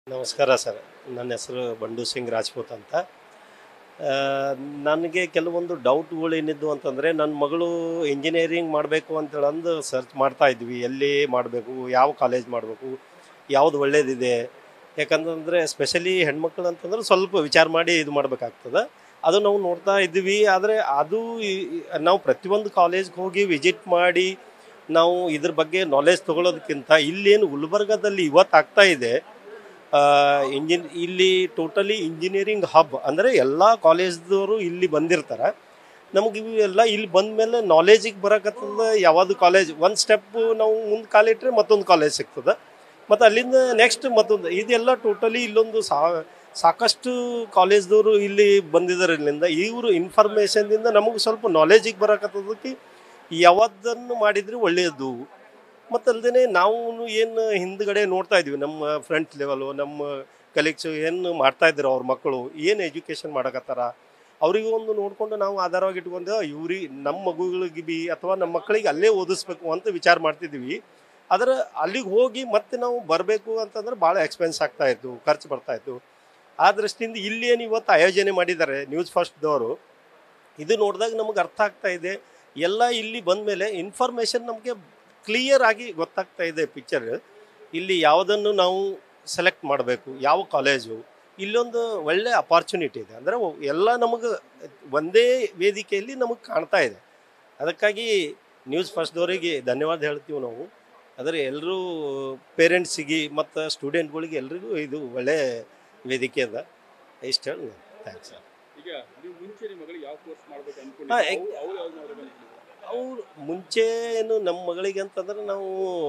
ನಮಸ್ಕಾರ ಸರ್ ನನ್ನ ಹೆಸರು ಬಂಡು ಸಿಂಗ್ ರಾಜ್ಪೂತ್ ಅಂತ ಆ, ನನಗೆ ಕೆಲವೊಂದು ಡೌಟ್ಗಳು ಏನಿದ್ದು ಅಂತಂದರೆ ನನ್ನ ಮಗಳು ಇಂಜಿನಿಯರಿಂಗ್ ಮಾಡಬೇಕು ಅಂತೇಳಂದು ಸರ್ಚ್ ಮಾಡ್ತಾ ಇದ್ವಿ ಎಲ್ಲಿ ಮಾಡಬೇಕು ಯಾವ ಕಾಲೇಜ್ ಮಾಡಬೇಕು ಯಾವುದು ಒಳ್ಳೇದಿದೆ ಯಾಕಂತಂದರೆ ಸ್ಪೆಷಲಿ ಹೆಣ್ಮಕ್ಳು ಅಂತಂದ್ರೆ ಸ್ವಲ್ಪ ವಿಚಾರ ಮಾಡಿ ಇದು ಮಾಡಬೇಕಾಗ್ತದೆ ಅದು ನಾವು ನೋಡ್ತಾ ಇದ್ವಿ ಆದರೆ ಅದು ಈ- ಈ- ನಾವು ಪ್ರತಿಯೊಂದು ಕಾಲೇಜ್ಗೆ ಹೋಗಿ ವಿಸಿಟ್ ಮಾಡಿ ನಾವು ಇದ್ರ ಬಗ್ಗೆ ನಾಲೆಜ್ ತೊಗೊಳೋದಕ್ಕಿಂತ ಇಲ್ಲೇನು ಗುಲ್ಬರ್ಗದಲ್ಲಿ ಇವತ್ತು ಆಗ್ತಾ ಇದೆ ಇಂಜಿನ್ ಇಲ್ಲಿ ಟೋಟಲಿ ಇಂಜಿನಿಯರಿಂಗ್ ಹಬ್ ಅಂದರೆ ಎಲ್ಲ ಕಾಲೇಜ್ದವರು ಇಲ್ಲಿ ಬಂದಿರ್ತಾರೆ ನಮ್ಗೆ ಇವೆಲ್ಲ ಇಲ್ಲಿ ಬಂದ ಮೇಲೆ ನಾಲೆಜಿಗೆ ಬರಕತ್ತದ ಯಾವುದು ಕಾಲೇಜ್ ಒಂದು ಸ್ಟೆಪ್ ನಾವು ಮುಂದೆ ಕಾಲಿಟ್ರೆ ಮತ್ತೊಂದು ಕಾಲೇಜ್ ಸಿಗ್ತದೆ ಮತ್ತು ಅಲ್ಲಿಂದ ನೆಕ್ಸ್ಟ್ ಮತ್ತೊಂದು ಇದೆಲ್ಲ ಟೋಟಲಿ ಇಲ್ಲೊಂದು ಸಾ ಸಾಕಷ್ಟು ಕಾಲೇಜ್ದವರು ಇಲ್ಲಿ ಬಂದಿದ್ದಾರೆ ಇಲ್ಲಿಂದ ಇವರು ಇನ್ಫಾರ್ಮೇಷನ್ದಿಂದ ನಮಗೆ ಸ್ವಲ್ಪ ನಾಲೆಜಿಗೆ ಬರಕತ್ತದಕ್ಕೆ ಯಾವ್ದನ್ನು ಮಾಡಿದರೆ ಒಳ್ಳೆಯದು ಮತ್ತಲ್ದೇ ನಾವು ಏನು ಹಿಂದ್ಗಡೆ ನೋಡ್ತಾ ಇದ್ವಿ ನಮ್ಮ ಫ್ರಂಟ್ ಲೆವೆಲು ನಮ್ಮ ಕಲೀಗ್ಸು ಏನು ಮಾಡ್ತಾ ಇದ್ರು ಅವ್ರ ಮಕ್ಕಳು ಏನು ಎಜುಕೇಷನ್ ಮಾಡಕತ್ತಾರ ಅವರಿಗೆ ಒಂದು ನೋಡ್ಕೊಂಡು ನಾವು ಆಧಾರವಾಗಿ ಇಟ್ಕೊಂಡು ಇವ್ರಿಗೆ ನಮ್ಮ ಮಗುಗಳಿಗೆ ಬಿ ಅಥವಾ ನಮ್ಮ ಮಕ್ಕಳಿಗೆ ಅಲ್ಲೇ ಓದಿಸ್ಬೇಕು ಅಂತ ವಿಚಾರ ಮಾಡ್ತಿದ್ವಿ ಆದರೆ ಅಲ್ಲಿಗೆ ಹೋಗಿ ಮತ್ತೆ ನಾವು ಬರಬೇಕು ಅಂತಂದ್ರೆ ಭಾಳ ಎಕ್ಸ್ಪೆನ್ಸ್ ಆಗ್ತಾ ಇತ್ತು ಖರ್ಚು ಬರ್ತಾ ಇತ್ತು ಆ ದೃಷ್ಟಿಯಿಂದ ಇಲ್ಲಿ ಏನು ಇವತ್ತು ಆಯೋಜನೆ ಮಾಡಿದ್ದಾರೆ ನ್ಯೂಸ್ ಫಸ್ಟ್ದವರು ಇದು ನೋಡಿದಾಗ ನಮಗೆ ಅರ್ಥ ಆಗ್ತಾ ಇದೆ ಎಲ್ಲ ಇಲ್ಲಿ ಬಂದ ಮೇಲೆ ಇನ್ಫಾರ್ಮೇಷನ್ ನಮಗೆ ಕ್ಲಿಯರ್ ಆಗಿ ಗೊತ್ತಾಗ್ತಾ ಇದೆ ಪಿಕ್ಚರ್ ಇಲ್ಲಿ ಯಾವುದನ್ನು ನಾವು ಸೆಲೆಕ್ಟ್ ಮಾಡಬೇಕು ಯಾವ ಕಾಲೇಜು ಇಲ್ಲೊಂದು ಒಳ್ಳೆ ಅಪಾರ್ಚುನಿಟಿ ಇದೆ ಅಂದರೆ ಎಲ್ಲ ನಮಗೆ ಒಂದೇ ವೇದಿಕೆಯಲ್ಲಿ ನಮಗೆ ಕಾಣ್ತಾ ಇದೆ ಅದಕ್ಕಾಗಿ ನ್ಯೂಸ್ ಫಸ್ಟ್ದವರಿಗೆ ಧನ್ಯವಾದ ಹೇಳ್ತೀವಿ ನಾವು ಆದರೆ ಎಲ್ಲರೂ ಪೇರೆಂಟ್ಸಿಗೆ ಮತ್ತು ಸ್ಟೂಡೆಂಟ್ಗಳಿಗೆ ಎಲ್ರಿಗೂ ಇದು ಒಳ್ಳೆ ವೇದಿಕೆ ಅದ ಇಷ್ಟು ಹೇಳಿ ಥ್ಯಾಂಕ್ಸ್ ಸರ್ ಈಗ ನೀವು ಮುಂಚೆ ನಿಮ್ಮ ಮಗಳಿಗೆ ಯಾವ ಕೋರ್ಸ್ ಮಾಡ್ಬೇಕು ಹಾ, ಅನ್ಕೊಂಡಿದ್ದೀರಿ ಎಗ್- ಅವ್ರು ಯಾವ್ದು ಮಾಡ್ಬೇಕು ಅವ್ರು ಮುಂಚೆ ಏನು ನಮ್ಮ ಮಗಳಿಗೆ ಅಂತಂದ್ರೆ ನಾವು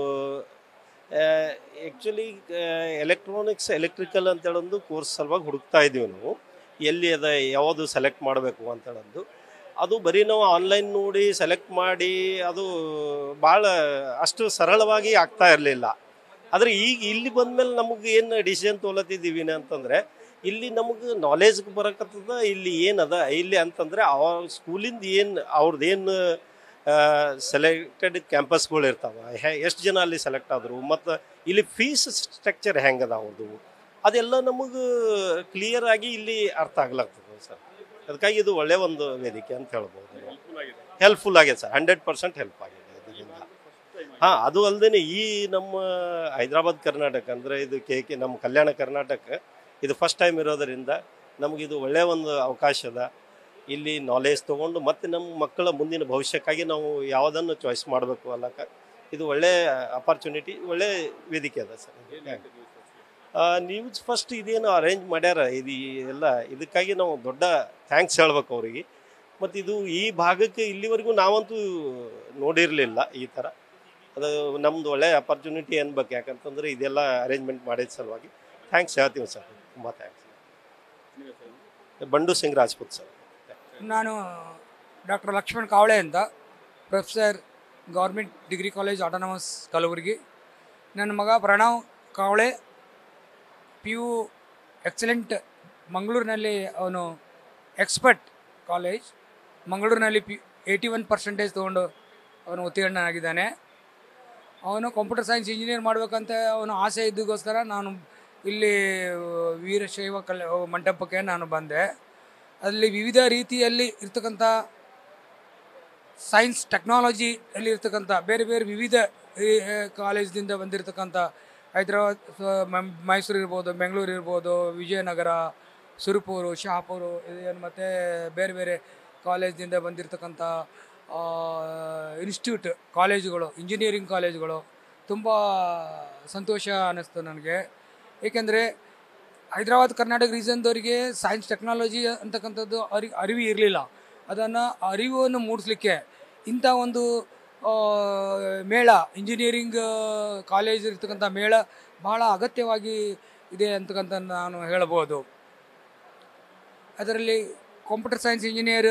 ಆ್ಯಕ್ಚುಲಿ ಎಲೆಕ್ಟ್ರಾನಿಕ್ಸ್ ಎಲೆಕ್ಟ್ರಿಕಲ್ ಅಂತೇಳೊಂದು ಕೋರ್ಸ್ ಸಲುವಾಗಿ ಹುಡುಕ್ತಾ ಇದ್ದೀವಿ ನಾವು ಎಲ್ಲಿ ಅದ ಯಾವುದು ಸೆಲೆಕ್ಟ್ ಮಾಡಬೇಕು ಅಂತೇಳಂದು ಅದು ಬರೀ ನಾವು ಆನ್ಲೈನ್ ನೋಡಿ ಸೆಲೆಕ್ಟ್ ಮಾಡಿ ಅದು ಭಾಳ ಅಷ್ಟು ಸರಳವಾಗಿ ಆಗ್ತಾ ಇರಲಿಲ್ಲ ಆದರೆ ಈಗ ಇಲ್ಲಿ ಬಂದಮೇಲೆ ನಮಗೆ ಏನು ಡಿಸಿಷನ್ ತೊಗೊಳತಿದ್ದೀವಿ ಅಂತಂದರೆ ಇಲ್ಲಿ ನಮಗೆ ನಾಲೆಜ್ ಬರಕತ್ತದ ಇಲ್ಲಿ ಏನದ ಇಲ್ಲಿ ಅಂತಂದರೆ ಅವ ಸ್ಕೂಲಿಂದ ಏನು ಅವ್ರದ್ದು ಏನು ಸೆಲೆಕ್ಟೆಡ್ ಕ್ಯಾಂಪಸ್ಗಳು ಇರ್ತಾವೆ ಎಷ್ಟು ಜನ ಅಲ್ಲಿ ಸೆಲೆಕ್ಟ್ ಆದರು ಮತ್ತು ಇಲ್ಲಿ ಫೀಸ್ ಸ್ಟ್ರಕ್ಚರ್ ಹೆಂಗದ ಅವ್ರದ್ದು ಅದೆಲ್ಲ ನಮಗೆ ಕ್ಲಿಯರ್ ಆಗಿ ಇಲ್ಲಿ ಅರ್ಥ ಆಗ್ಲಾಗ್ತದೆ ಸರ್ ಅದಕ್ಕಾಗಿ ಇದು ಒಳ್ಳೆಯ ಒಂದು ವೇದಿಕೆ ಅಂತ ಹೇಳ್ಬೋದು ಹೆಲ್ಪ್ಫುಲ್ ಆಗಿದೆ ಹೆಲ್ಪ್ಫುಲ್ ಆಗಿದೆ ಸರ್ ಹಂಡ್ರೆಡ್ ಪರ್ಸೆಂಟ್ ಹೆಲ್ಪ್ ಆಗಿದೆ ಇದರಿಂದ ಹಾಂ ಅದು ಅಲ್ಲದೆ ಈ ನಮ್ಮ ಹೈದರಾಬಾದ್ ಕರ್ನಾಟಕ ಅಂದರೆ ಇದು ಕೆ ಕೆ ನಮ್ಮ ಕಲ್ಯಾಣ ಕರ್ನಾಟಕ ಇದು ಫಸ್ಟ್ ಟೈಮ್ ಇರೋದರಿಂದ ನಮಗಿದು ಒಳ್ಳೆಯ ಒಂದು ಅವಕಾಶ ಅದ ಇಲ್ಲಿ ನಾಲೆಜ್ ತೊಗೊಂಡು ಮತ್ತೆ ನಮ್ಮ ಮಕ್ಕಳ ಮುಂದಿನ ಭವಿಷ್ಯಕ್ಕಾಗಿ ನಾವು ಯಾವುದನ್ನು ಚಾಯ್ಸ್ ಮಾಡಬೇಕು ಅಲ್ಲಕ ಇದು ಒಳ್ಳೆಯ ಅಪಾರ್ಚುನಿಟಿ ಒಳ್ಳೆ ವೇದಿಕೆ ಅದ ಸರ್ ಏನ್ ಹೇಳ್ತೀರಿ ನೀವು first? ನ್ಯೂಸ್ ಫಸ್ಟ್ ಇದೇನು ಅರೇಂಜ್ ಮಾಡ್ಯಾರ ಇದು ಎಲ್ಲ ಇದಕ್ಕಾಗಿ ನಾವು ದೊಡ್ಡ ಥ್ಯಾಂಕ್ಸ್ ಹೇಳ್ಬೇಕು ಅವರಿಗೆ ಮತ್ತು ಇದು ಈ ಭಾಗಕ್ಕೆ ಇಲ್ಲಿವರೆಗೂ ನಾವಂತೂ ನೋಡಿರಲಿಲ್ಲ ಈ ಥರ ಅದು ನಮ್ದು ಒಳ್ಳೆ ಅಪರ್ಚುನಿಟಿ ಅನ್ಬೇಕು ಯಾಕಂತಂದ್ರೆ ಇದೆಲ್ಲ ಅರೇಂಜ್ಮೆಂಟ್ ಮಾಡಿದ ಸಲುವಾಗಿ ಥ್ಯಾಂಕ್ಸ್ ಹೇಳ್ತೀವಿ ಸರ್ ತುಂಬ ಥ್ಯಾಂಕ್ಸ್ ನಿಮ್ಮ ಹೆಸರು? ಬಂಡು ಸಿಂಗ್ ರಾಜ್ಪೂತ್ ಸರ್ ನಾನು ಡಾಕ್ಟರ್ ಲಕ್ಷ್ಮಣ್ ಕಾವಳೆ ಅಂತ professor government degree college autonomous Kalaburagi ನನ್ನ ಮಗ Pranav Kavale P U excellent ಮಂಗಳೂರಿನಲ್ಲಿ ಅವನು ಎಕ್ಸ್ಪರ್ಟ್ ಕಾಲೇಜ್ ಮಂಗಳೂರಿನಲ್ಲಿ ಪಿ ಏಯ್ಟಿ ಒನ್ ಪರ್ಸೆಂಟೇಜ್ ತೊಗೊಂಡು ಅವನು ಉತ್ತೀರ್ಣನಾಗಿದ್ದಾನೆ ಅವನು ಕಂಪ್ಯೂಟರ್ ಸೈನ್ಸ್ ಇಂಜಿನಿಯರ್ ಮಾಡಬೇಕಂತ ಅವನು ಆಸೆ ಇದ್ದಕ್ಕೋಸ್ಕರ ನಾನು ಇಲ್ಲಿ ವೀರಶೈವ ಕಲ್ ಮಂಟಪಕ್ಕೆ ನಾನು ಬಂದೆ ಅಲ್ಲಿ ವಿವಿಧ ರೀತಿಯಲ್ಲಿ ಇರ್ತಕ್ಕಂಥ ಸೈನ್ಸ್ ಟೆಕ್ನಾಲಜಿ ಅಲ್ಲಿ ಇರ್ತಕ್ಕಂಥ ಬೇರೆ ಬೇರೆ ವಿವಿಧ ಕಾಲೇಜ್ದಿಂದ ಬಂದಿರತಕ್ಕಂಥ ಹೈದರಾಬಾದ್ ಸ- ಮ- ಮೈಸೂರು ಇರ್ಬೋದು ಬೆಂಗಳೂರು ಇರ್ಬೋದು ವಿಜಯನಗರ ಸುರಪೂರು ಶಹಾಪುರು ಏನು ಮತ್ತು ಬೇರೆ ಬೇರೆ ಕಾಲೇಜ್ದಿಂದ ಬಂದಿರತಕ್ಕಂಥ ಇನ್ಸ್ಟಿಟ್ಯೂಟ್ ಕಾಲೇಜುಗಳು ಇಂಜಿನಿಯರಿಂಗ್ ಕಾಲೇಜುಗಳು ತುಂಬ ಸಂತೋಷ ಅನ್ನಿಸ್ತು ನನಗೆ ಏಕೆಂದರೆ ಹೈದರಾಬಾದ್ ಕರ್ನಾಟಕ ರೀಸನ್ದವರಿಗೆ ಸೈನ್ಸ್ ಟೆಕ್ನಾಲಜಿ ಅಂತಕ್ಕಂಥದ್ದು ಅರಿ ಅರಿವು ಇರಲಿಲ್ಲ ಅದನ್ನು ಅರಿವನ್ನು ಮೂಡಿಸ್ಲಿಕ್ಕೆ ಇಂಥ ಒಂದು ಆ, ಮೇಳ ಇಂಜಿನಿಯರಿಂಗ್ ಕಾಲೇಜ್ ಇರ್ತಕ್ಕಂಥ ಮೇಳ ಬಹಳ ಅಗತ್ಯವಾಗಿ ಇದೆ ಅಂತಕ್ಕಂಥ ನಾನು ಹೇಳಬಹುದು ಅದರಲ್ಲಿ ಕಂಪ್ಯೂಟರ್ ಸೈನ್ಸ್ ಇಂಜಿನಿಯರ್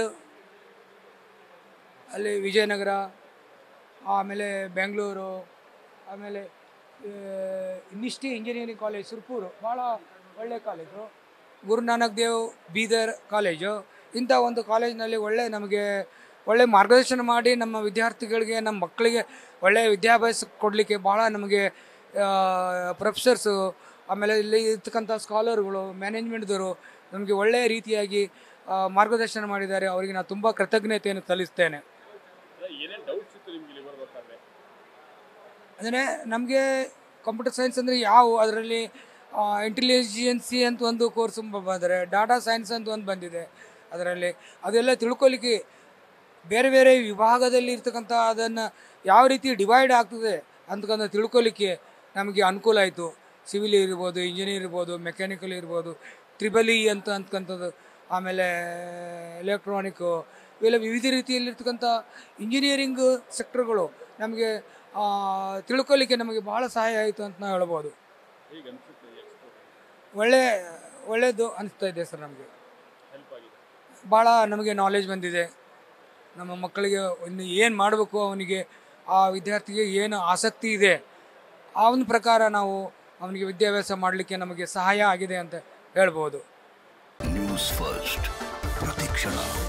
ಅಲ್ಲಿ ವಿಜಯನಗರ ಆಮೇಲೆ ಬೆಂಗಳೂರು ಆಮೇಲೆ ನಿಷ್ಠಿ ಇಂಜಿನಿಯರಿಂಗ್ ಕಾಲೇಜ್ ಸುರ್ಪೂರು ಭಾಳ ಒಳ್ಳೆಯ ಕಾಲೇಜು ಗುರುನಾನಕ್ ದೇವ್ ಬೀದರ್ ಕಾಲೇಜು ಇಂಥ ಒಂದು ಕಾಲೇಜಿನಲ್ಲಿ ಒಳ್ಳೆ ನಮಗೆ ಒಳ್ಳೆ ಮಾರ್ಗದರ್ಶನ ಮಾಡಿ ನಮ್ಮ ವಿದ್ಯಾರ್ಥಿಗಳಿಗೆ ನಮ್ಮ ಮಕ್ಕಳಿಗೆ ಒಳ್ಳೆಯ ವಿದ್ಯಾಭ್ಯಾಸ ಕೊಡಲಿಕ್ಕೆ ಭಾಳ ನಮಗೆ ಪ್ರೊಫೆಸರ್ಸು ಆಮೇಲೆ ಇಲ್ಲಿ ಇರ್ತಕ್ಕಂಥ ಸ್ಕಾಲರ್ಗಳು ಮ್ಯಾನೇಜ್ಮೆಂಟ್ದವರು ನಮಗೆ ಒಳ್ಳೆಯ ರೀತಿಯಾಗಿ ಆ, ಮಾರ್ಗದರ್ಶನ ಮಾಡಿದ್ದಾರೆ ಅವರಿಗೆ ನಾನು ತುಂಬ ಕೃತಜ್ಞತೆಯನ್ನು ಸಲ್ಲಿಸ್ತೇನೆ ಏನೇನು ಡೌಟ್ಸ್ ಇತ್ತು ನಿಮ್ಗೆ ಇಲ್ಲಿ ಬರ್ಬೇಕಾದ್ರೆ ಅಂದರೆ ನಮಗೆ ಕಂಪ್ಯೂಟರ್ ಸೈನ್ಸ್ ಅಂದರೆ ಯಾವ ಅದರಲ್ಲಿ ಇಂಟೆಲಿಜೆನ್ಸಿ ಅಂತ ಒಂದು ಕೋರ್ಸ್ ಬಂದರೆ ಡಾಟಾ ಸೈನ್ಸ್ ಅಂತ ಒಂದು ಬಂದಿದೆ ಅದರಲ್ಲಿ ಅದೆಲ್ಲ ತಿಳ್ಕೊಲಿಕ್ಕೆ ಬೇರೆ ಬೇರೆ ವಿಭಾಗದಲ್ಲಿ ಇರ್ತಕ್ಕಂಥ ಅದನ್ನು ಯಾವ ರೀತಿ ಡಿವೈಡ್ ಆಗ್ತದೆ ಅಂತಕ್ಕಂಥ ತಿಳ್ಕೊಲಿಕ್ಕೆ ನಮಗೆ ಅನುಕೂಲ ಆಯಿತು ಸಿವಿಲ್ ಇರ್ಬೋದು ಇಂಜಿನಿಯರ್ ಇರ್ಬೋದು ಮೆಕ್ಯಾನಿಕಲ್ ಇರ್ಬೋದು ಟ್ರಿಬಲ್ ಇ ಅಂತ ಅಂತಕ್ಕಂಥದ್ದು ಆಮೇಲೆ ಎಲೆಕ್ಟ್ರಾನಿಕ್ಕು ಇವೆಲ್ಲ ವಿವಿಧ ರೀತಿಯಲ್ಲಿರ್ತಕ್ಕಂಥ ಇಂಜಿನಿಯರಿಂಗ್ ಸೆಕ್ಟರ್ಗಳು ನಮಗೆ ಆ, ತಿಳ್ಕೊಲಿಕ್ಕೆ ನಮಗೆ ಭಾಳ ಸಹಾಯ ಆಯಿತು ಅಂತ ನಾವು ಹೇಳ್ಬೋದು ಹೇಗೆ ಅನಿಸುತ್ತೆ ಎಕ್ಸ್ಪೋರ್ಟ್ ಒಳ್ಳೆ ಒಳ್ಳೆಯದು ಅನಿಸ್ತಾ ಇದೆ ಸರ್ ನಮಗೆ ಹೆಲ್ಪ್ ಆಗಿದೆ ಭಾಳ ನಮಗೆ ನಾಲೆಜ್ ಬಂದಿದೆ ನಮ್ಮ ಮಕ್ಕಳಿಗೆ ಇನ್ನು ಏನು ಮಾಡಬೇಕು ಅವನಿಗೆ ಆ ವಿದ್ಯಾರ್ಥಿಗೆ ಏನು ಆಸಕ್ತಿ ಇದೆ ಆ ಒಂದು ಪ್ರಕಾರ ನಾವು ಅವನಿಗೆ ವಿದ್ಯಾಭ್ಯಾಸ ಮಾಡಲಿಕ್ಕೆ ನಮಗೆ ಸಹಾಯ ಆಗಿದೆ ಅಂತ ಹೇಳ್ಬೋದು ನ್ಯೂಸ್ ಫಸ್ಟ್ ಪ್ರತಿಕ್ಷಣ